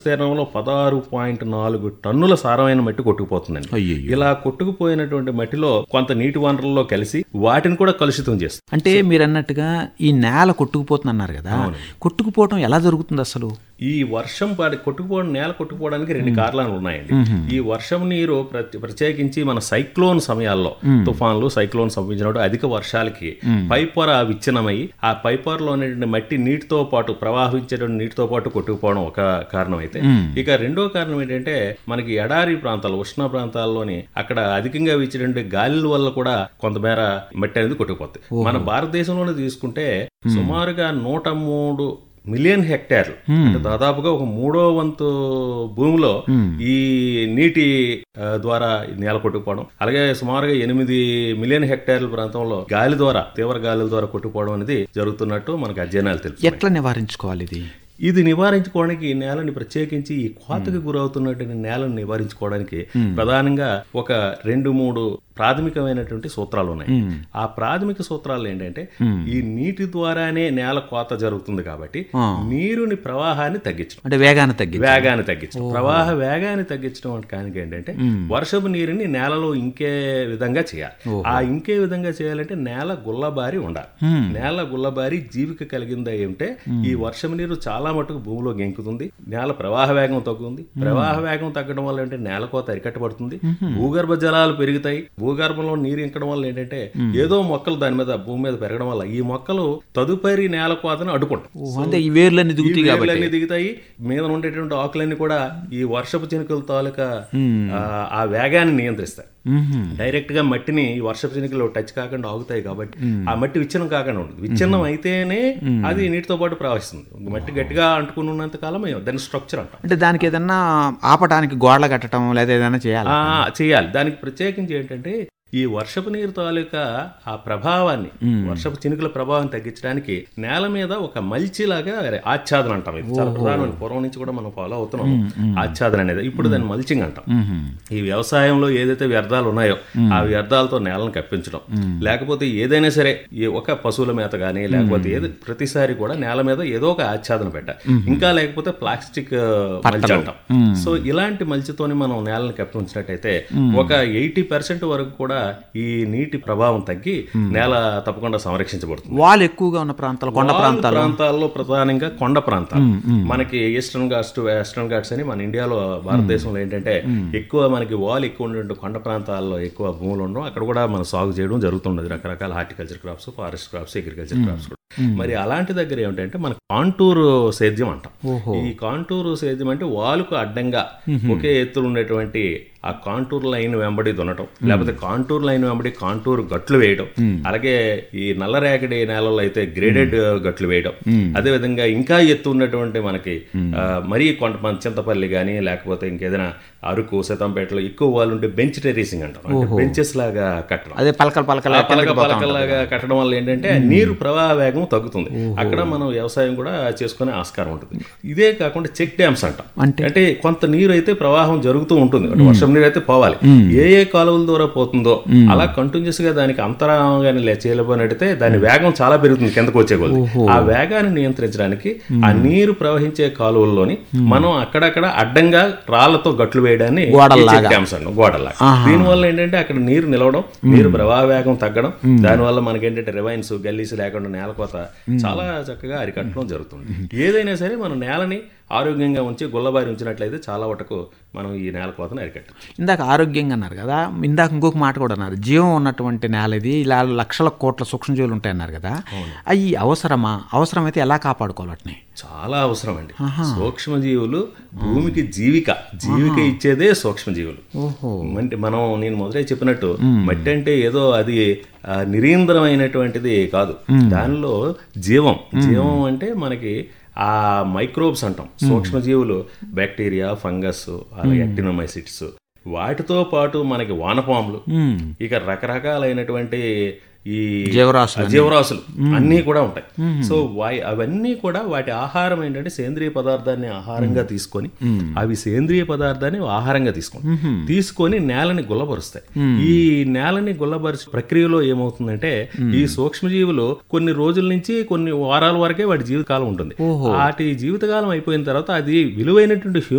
తీరంలో పదహారు పాయింట్ నాలుగు టన్నుల సారమైన మట్టి కొట్టుకుపోతుందండి అయ్యయ్యో. ఇలా కొట్టుకుపోయినటువంటి మట్టిలో కొంత నీటి వనరుల్లో కలిసి వాటిని కూడా కలుషితం చేస్తుంది అంటే మీరు అన్నట్టుగా ఈ నేల కొట్టుకుపోతుంది అన్నారు కదా కొట్టుకుపోవటం ఎలా జరుగుతుంది అసలు ఈ వర్షం పడి కొట్టుకుపోవడం నేల కొట్టుకుపోవడానికి రెండు కారణాలు ఉన్నాయండి ఈ వర్షం నీరు ప్రతి- ప్రత్యేకించి మన సైక్లోన్ సమయాల్లో తుఫాన్లు సైక్లోన్ సంభవించినప్పుడు అధిక వర్షాలకి పైపొర విచ్ఛిన్నమై ఆ పైపొరలో ఉన్నటువంటి మట్టి నీటితో పాటు ప్రవాహించేటువంటి నీటితో పాటు కొట్టుకుపోవడం ఒక కారణం అయితే ఇక రెండో కారణం ఏంటంటే మనకి ఎడారి ప్రాంతాలు ఉష్ణ ప్రాంతాల్లోని అక్కడ అధికంగా వీచేటువంటి గాలుల వల్ల కూడా కొంతమేర మట్టి అనేది కొట్టుకుపోతుంది మన భారతదేశంలోనే తీసుకుంటే సుమారుగా నూట మూడు మిలియన్ హెక్టార్లు అంటే దాదాపుగా ఒక మూడో వంతు భూమిలో ఈ నీటి ఆ, ద్వారా ఈ నేల కొట్టుకుపోవడం అలాగే సుమారుగా ఎనిమిది మిలియన్ హెక్టార్ల ప్రాంతంలో గాలి ద్వారా తీవ్ర గాలుల ద్వారా కొట్టుకుపోవడం అనేది జరుగుతున్నట్టు మనకు అధ్యయనాలు తెలుసు ఎట్లా నివారించుకోవాలి ఇది ఇది నివారించుకోవడానికి ఈ నేలని ప్రత్యేకించి ఈ కోతకు గురవుతున్నటువంటి నేలను నివారించుకోవడానికి ప్రధానంగా ఒక రెండు మూడు ప్రాథమికమైనటువంటి సూత్రాలు ఉన్నాయి ఆ ప్రాథమిక సూత్రాలు ఏంటంటే ఈ నీటి ద్వారానే నేల కోత జరుగుతుంది కాబట్టి నీరుని ప్రవాహాన్ని తగ్గించడం అంటే వేగాన్ని తగ్గి వేగాన్ని తగ్గించడం ప్రవాహ వేగాన్ని తగ్గించడం అంటే కానికి ఏంటంటే వర్షపు నీరుని నేలలో ఇంకే విధంగా చేయాలి ఆ ఇంకే విధంగా చేయాలంటే నేల గుల్లబారి ఉండాలి నేల గుల్లబారి జీవిక కలిగిందా ఏమిటే ఈ వర్షపు నీరు చాలా మటుకు భూమిలో గెంకుతుంది నేల ప్రవాహ వేగం తగ్గుతుంది ప్రవాహ వేగం తగ్గడం వల్ల అంటే నేల కోత అరికట్టబడుతుంది భూగర్భ జలాలు పెరుగుతాయి భూగర్భంలో నీరు ఇంకడం వల్ల ఏంటంటే ఏదో మొక్కలు దాని మీద భూమి మీద పెరగడం వల్ల ఈ మొక్కలు తదుపరి నేల కోతను అడ్డుకుంటాయి ఓ, అంటే ఈ వేర్లన్నీ ఈ దిగుతాయి కాబట్టి వేర్లన్నీ దిగుతాయి మీద ఉండేటువంటి ఆకులన్నీ కూడా ఈ వర్షపు చినుకుల తాలూకా ఆ, ఆ వేగాన్ని నియంత్రిస్తాయి మ్మ్హ్మ్. డైరెక్ట్ గా మట్టిని ఈ వర్షపు చినుకులు టచ్ కాకుండా ఆగుతాయి కాబట్టి ఆ మట్టి విచ్ఛిన్నం కాకుండా ఉంటుంది విచ్ఛిన్నం అయితేనే అది నీటితో పాటు ప్రవహిస్తుంది మట్టి గట్టిగా అంటుకుని ఉన్నంత కాలం దాని స్ట్రక్చర్ అంటాం అంటే దానికి ఏదన్నా ఆపటానికి గోడలు కట్టడం లేదా ఏదైనా చేయాలి ఆ, చేయాలి దానికి ప్రత్యేకించి ఏంటంటే ఈ వర్షపు నీరు తాలూకా ఆ ప్రభావాన్ని వర్షపు చినుకుల ప్రభావం తగ్గించడానికి నేల మీద ఒక మల్చిలాగా ఆచ్ఛాదన అంటాం ఇది చాలా ప్రధానమైన పూర్వం నుంచి కూడా మనం ఫాలో అవుతున్నాం ఆచ్ఛాదన అనేది ఇప్పుడు దాన్ని మల్చింగ్ అంటాం మ్మ్హ్మ్. ఈ వ్యవసాయంలో ఏదైతే వ్యర్థాలు ఉన్నాయో ఆ వ్యర్థాలతో నేలను కప్పించడం లేకపోతే ఏదైనా సరే ఈ ఒక పశువుల మేత కానీ లేకపోతే ఏది ప్రతిసారి కూడా నేల మీద ఏదో ఒక ఆచ్ఛాదన పెట్ట ఇంకా లేకపోతే ప్లాస్టిక్ మల్చి అంటాం సో ఇలాంటి మల్చితోని మనం నేలను కప్పించినట్టయితే ఒక ఎయిటీ పర్సెంట్ వరకు కూడా ఈ నీటి ప్రభావం తగ్గి నేల తప్పకుండా సంరక్షించబడుతుంది వాల్ ఎక్కువగా ఉన్న ప్రాంతాలు కొండ వాల్ ప్రాంతాలు ప్రాంతాల్లో ప్రధానంగా కొండ ప్రాంతాలు మనకి eastern ghats to western ghats అని మన ఇండియాలో భారతదేశంలో ఏంటంటే ఎక్కువ మనకి వాల్ ఎక్కువ ఉన్నటువంటి కొండ ప్రాంతాల్లో ఎక్కువ భూములు ఉండడం అక్కడ కూడా మనం సాగు చేయడం జరుగుతున్నది రకరకాల horticulture crops forest crops agriculture crops కూడా మరి అలాంటి దగ్గర ఏమిటంటే మన కాంటూర్ సేద్యం అంటాం ఈ కాంటూర్ సేద్యం అంటే వాలుకు అడ్డంగా ఒకే ఎత్తులు ఉండేటువంటి ఆ కాంటూర్ లైన్ వెంబడి దున్నటం లేకపోతే కాంటూర్ లైన్ వెంబడి కాంటూర్ గట్లు వేయడం అలాగే ఈ నల్లరేగడి నేలల్లో అయితే గ్రేడెడ్ గట్లు వేయడం అదే విధంగా ఇంకా ఎత్తు ఉన్నటువంటి మనకి ఆ, మరీ కొంత మన చింతపల్లి కానీ లేకపోతే ఇంకేదైనా అరకు సీతంపేటలో ఎక్కువ వాళ్ళు ఉంటే బెంచ్ టెరీసింగ్ అంటాం అంటే బెంచెస్ లాగా కట్టడం అదే పలకలు పలకలు ఆ పలక పలకల్లాగా కట్టడం వల్ల ఏంటంటే నీరు ప్రవాహ వేగం తగ్గుతుంది అక్కడ మనం వ్యవసాయం కూడా చేసుకునే ఆస్కారం ఉంటుంది ఇదే కాకుండా చెక్ డ్యామ్స్ అంటాం అంటే? అంటే కొంత నీరు అయితే ప్రవాహం జరుగుతూ ఉంటుంది అంటే వర్షం నీరు అయితే పోవాలి ఏ ఏ కాలువల ద్వారా పోతుందో అలా కంటిన్యూస్ గా దానికి అంతరాగాన్ని చేయలేకపోయినట్టయితే దాని వేగం చాలా పెరుగుతుంది కిందకు వచ్చే కొద్ది ఆ వేగాన్ని నియంత్రించడానికి ఆ నీరు ప్రవహించే కాలువల్లోని మనం అక్కడక్కడ అడ్డంగా రాళ్లతో గట్లు వేయడాన్ని గోడల్లాగా. చెక్ డ్యామ్స్ అంటాం గోడల్లాగా దీనివల్ల ఏంటంటే అక్కడ నీరు నిలవడం నీరు ప్రవాహ వేగం తగ్గడం దానివల్ల మనకి ఏంటంటే రివైన్స్ గల్లీస్ లేకుండా నేల కోత చాలా చక్కగా అరికట్టడం జరుగుతుంది ఏదైనా సరే మనం నేలని ఆరోగ్యంగా ఉంచి గుల్లబారి ఉంచినట్లయితే చాలా వరకు మనం ఈ నేల కోతను అరికట్టచ్చు ఇందాక ఆరోగ్యంగా అన్నారు కదా ఇందాక ఇంకొక మాట కూడా అన్నారు జీవం ఉన్నటువంటి నేల ఇది ఇలా లక్షల కోట్ల సూక్ష్మజీవులు ఉంటాయి అన్నారు కదా అవి అవసరమా అవసరమైతే ఎలా కాపాడుకోవాలి వాటిని చాలా అవసరం అండి సూక్ష్మజీవులు భూమికి జీవిక జీవిక ఇచ్చేదే సూక్ష్మజీవులు ఓహో అంటే మనం నేను మొదలై చెప్పినట్టు మట్టి అంటే ఏదో అది ఆ, నిరీంద్రమైనటువంటిది కాదు దానిలో జీవం జీవం అంటే మనకి ఆ మైక్రోబ్స్ అంటాం సూక్ష్మజీవులు బ్యాక్టీరియా ఫంగస్ అలాగే యాక్టినోమైసిట్స్ వాటితో పాటు మనకి వానపాములు ఇక రకరకాలైనటువంటి ఈ జీవరాశులు జీవరాశులు అన్నీ కూడా ఉంటాయి సో వా- అవన్నీ కూడా వాటి ఆహారం ఏంటంటే సేంద్రియ పదార్థాన్ని ఆహారంగా తీసుకొని అవి సేంద్రియ పదార్థాన్ని ఆహారంగా తీసుకుంటాయి తీసుకొని నేలని గుల్లపరుస్తాయి ఈ నేలని గుల్లపరిచే ప్రక్రియలో ఏమవుతుందంటే ఈ సూక్ష్మజీవులు కొన్ని రోజుల నుంచి కొన్ని వారాల వరకే వాటి జీవితకాలం ఉంటుంది వాటి జీవితకాలం అయిపోయిన తర్వాత అది విలువైనటువంటి